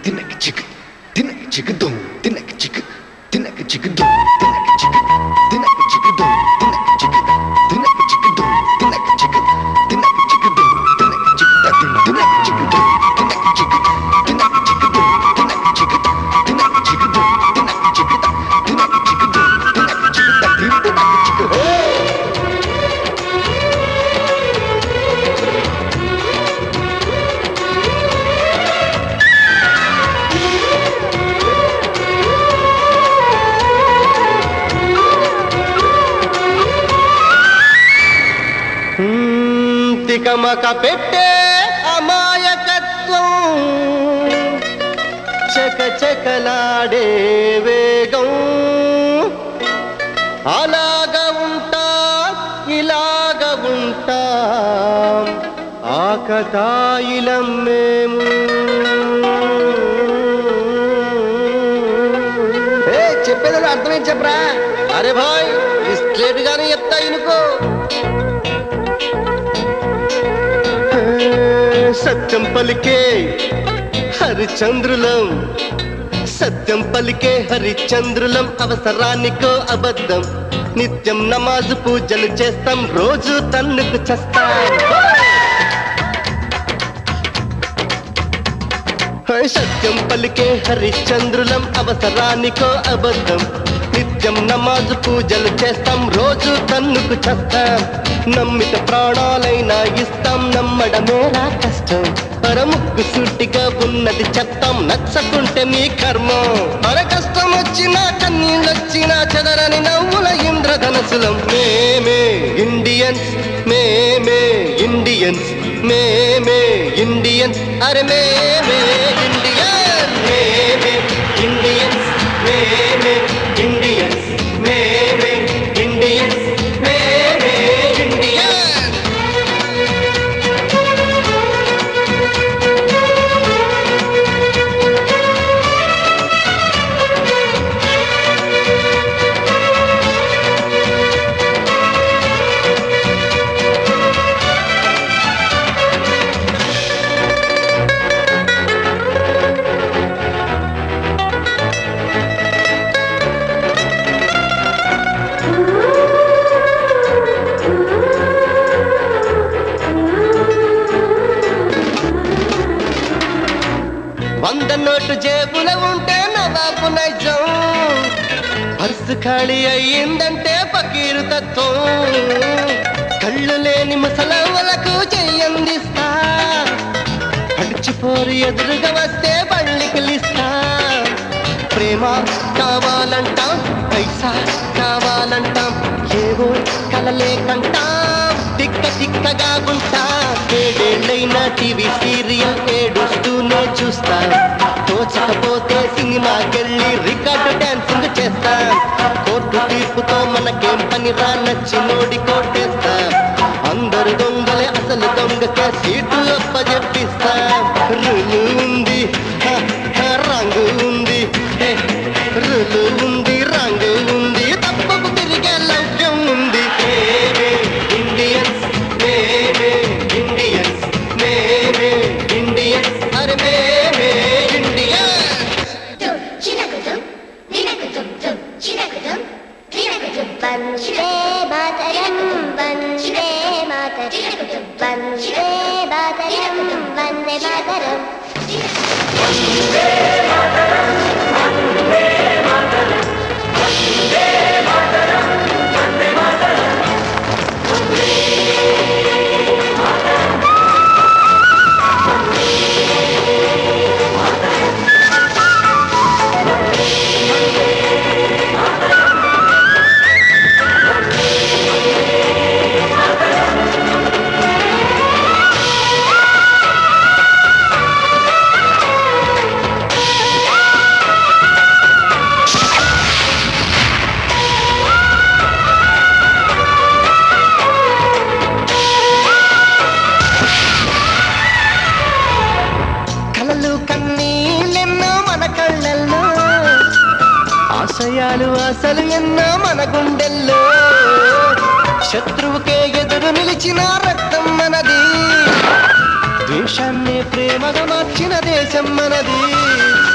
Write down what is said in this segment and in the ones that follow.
తినక చిక్ తినక చిక్ దుమ్ తినక చిక్ తినక చిక్ దుమ్ తినక చిక్ తినక చిక్ దుమ్ తినక చిక్ తినక చిక్ దుమ్ తినక చిక్ తినక చిక్ దుమ్ తినక చిక్ తిన్ తినక చిక్ దుమ్ తినక చిక్ తినక చిక్ దుమ్ తినక చిక్ తినక చిక్ దుమ్ తినక చిక్ తినక చిక్ దుమ్ తినక చిక్ తిన్ తినక చిక్ హే మ్మ్, తికమక పెట్టే అమాయకత్వం చక చకలాడే వేగం అలాగ ఉంటా ఇలాగ ఉంటా ఆకతాయిలం మేము ఏ చెప్పేది అర్థమేం చెప్పరా అరే భాయ్ స్ట్రేట్ గానే చెప్తా ఇనుకో సత్యం పలికే హరిచంద్రులం సత్యం పలికే హరిచంద్రులం అవసరానికో అబద్ధం నిత్యం నమాజు పూజలు చేస్తాం రోజు తన్నుకు చేస్తాం హై సత్యం పలికే హరిశ్చంద్రులం అవసరానికో అబద్ధం నిత్యం నమాజు పూజలు చేస్తాం రోజు తన్నుకు చేస్తాం నమ్మిత ప్రాణాలైనా ఇస్తాం నమ్మడమేరా కష్టం పరముక్కు సూటిగా ఉన్నది చెప్తాం నచ్చకుంటే మీ కర్మం పర కష్టం వచ్చినా కన్నీళ్ళొచ్చినా చెదరని నవ్వుల ఇంద్రధనసులం మేమే ఇండియన్స్ మేమే ఇండియన్స్ మేమే ఇండియన్స్ అరే మేమే ఇండియన్ మేమే ఇండియన్స్ మేమే ఇండియన్స్ మేమే ఇండియన్స్ మేమే ఇండియన్స్ వంద నోటు జేబులో ఉంటే నవాబు నైజం పర్సు ఖాళీ అయ్యిందంటే పకీరు తత్వం కళ్ళు లేని ముసలవ్వలకు చెయ్యందిస్తా పడిచిపోరు ఎదురుగా వస్తే బళ్ళికిలిస్తా ప్రేమ కావాలంటాం పైసా కావాలంటాం ఏవో కలలే కంటాం తిక్క తిక్కగా ఉంటా ఏడేళ్ళైనా టీవీ సీరియల్ ఏడుస్తూనే చూస్తా తోచకపోతే సినిమాకెళ్ళి రికార్డు డాన్సింగ్ చేస్తా కోర్టు తీర్పుతో మనకేం పని రా నచ్చినోడి కోటేస్తా అందరు దొంగలే అసలు దొంగకే సీటు అప్పజెప్పిస్తా రులు ఉంది హ, హ, రంగు ఉంది హే, రులు ఉంది రంగు ఉంది తప్పకు తిరిగే లౌక్యం ఉంది మేమే ఇండియన్స్ మేమే ఇండియన్స్ మేమే ఇండియన్స్ అరే మేమే ఇండియన్స్ చినకుతం దినకుతం తం చినకుతం దినకుతం వందే మాతరం వందే మాతరం వందే మాతరం వందే మాతరం కలలు కన్నీళ్ళెన్నో మన కళ్ళల్లో ఆశయాలు ఆశలు ఎన్నో మన గుండెల్లో శత్రువుకే ఎదురు నిలిచిన రక్తం మనది ద్వేషాన్ని ప్రేమగా మార్చిన దేశం మనది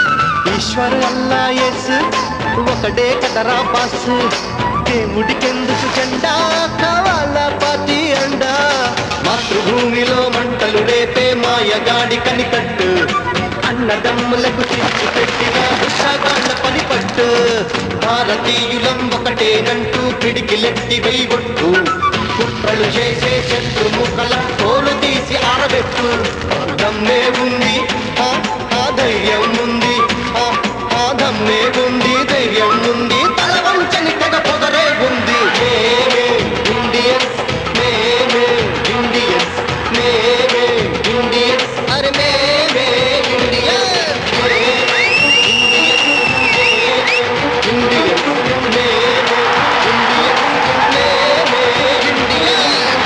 ఈశ్వర్ అల్లా ఎస్ ఒకడే కదరా బాస్ దేవుడికెందుకు జెండా కావాలా పార్టీ అండా మాతృభూమిలో మంటలు రేపే మాయగాడి కనికట్టు అన్నదమ్ములకు తీర్చి పెట్టిన ఉషాగాళ్ళ పని పట్టు భారతీయులం ఒకటేనంటూ పిడికిలెత్తి వెయ్యొట్టు కుట్రలు చేసే శత్రుముఖల తోలు తీసి ఆరబెట్టు దమ్మే ఉంది ఆ, ఆ ధైర్యం ఉంది ఆ, ఆ దమ్మే ఉంది ధైర్యం ఉంది తల వంచని తెగ పొగరే ఉంది మేమే ఇండియన్స్ మేమే ఇండియన్స్ మేమే ఇండియన్స్ అరే మేమే ఇండియన్స్ మేమే ఇండియన్స్ మేమే ఇండియన్స్ మేమే ఇండియన్స్ మేమే ఇండియన్స్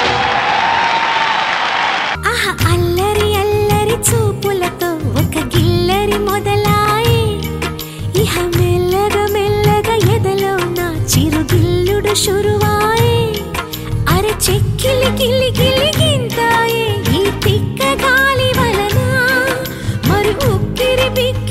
ఆహా అల్లరి అల్లరి చూపులతో ఒక గిల్లరి మొదలాయి ఇహ మెల్లగా మెల్లగా ఎదలో నా చిరుగిల్లుడు షురువాయి అర చెక్కిలి గిల్లి గిల్లి గింతాయి ఈ తిక్క గాలి వలన మరి ఉక్కిరి బిక్కిరి